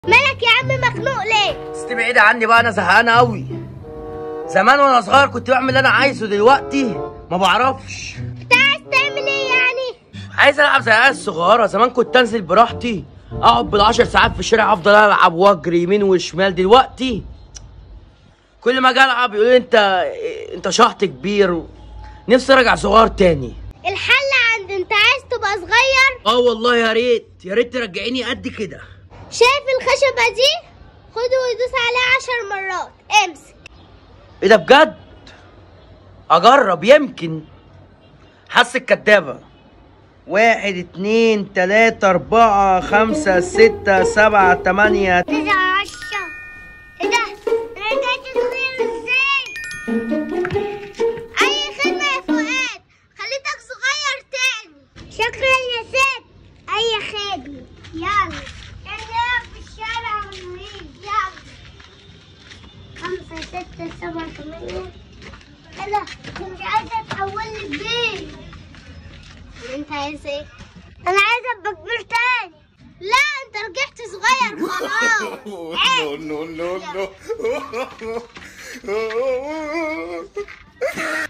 مالك يا عم مخنوق ليه؟ ستي بعيدة عني بقى انا زهقان قوي زمان وانا صغير كنت بعمل اللي انا عايزه دلوقتي ما بعرفش انت عايز تعمل ايه يعني؟ عايز العب زي العيال الصغيره زمان كنت انزل براحتي اقعد بالعشر ساعات في الشارع افضل العب واجري يمين وشمال دلوقتي كل ما اجي العب يقولوا لي انت انت شحط كبير نفسي ارجع صغير تاني الحل عند انت عايز تبقى صغير اه والله يا ريت يا ريت ترجعيني قد كده شايف الخشبة دي؟ خده ويدوس عليها عشر مرات امسك ايه ده بجد اجرب يمكن حس الكدابة واحد اتنين تلاتة اربعة خمسة ستة سبعة تمانية ايه ده عشرة ايه ده؟ انا رجعت صغير ازاي؟ اي خدمة يا فؤاد خليتك صغير تاني شكرا يا ست اي خدمة يلا نلعب في الشارع ونريد يلا خمسة ستة سبعة ثمانية ايه ده؟ مش عايزة تحول لي كبير انت عايز ايه؟ انا عايزة ابقى كبير تاني لا انت رجعت صغير خلاص no, no, no, no.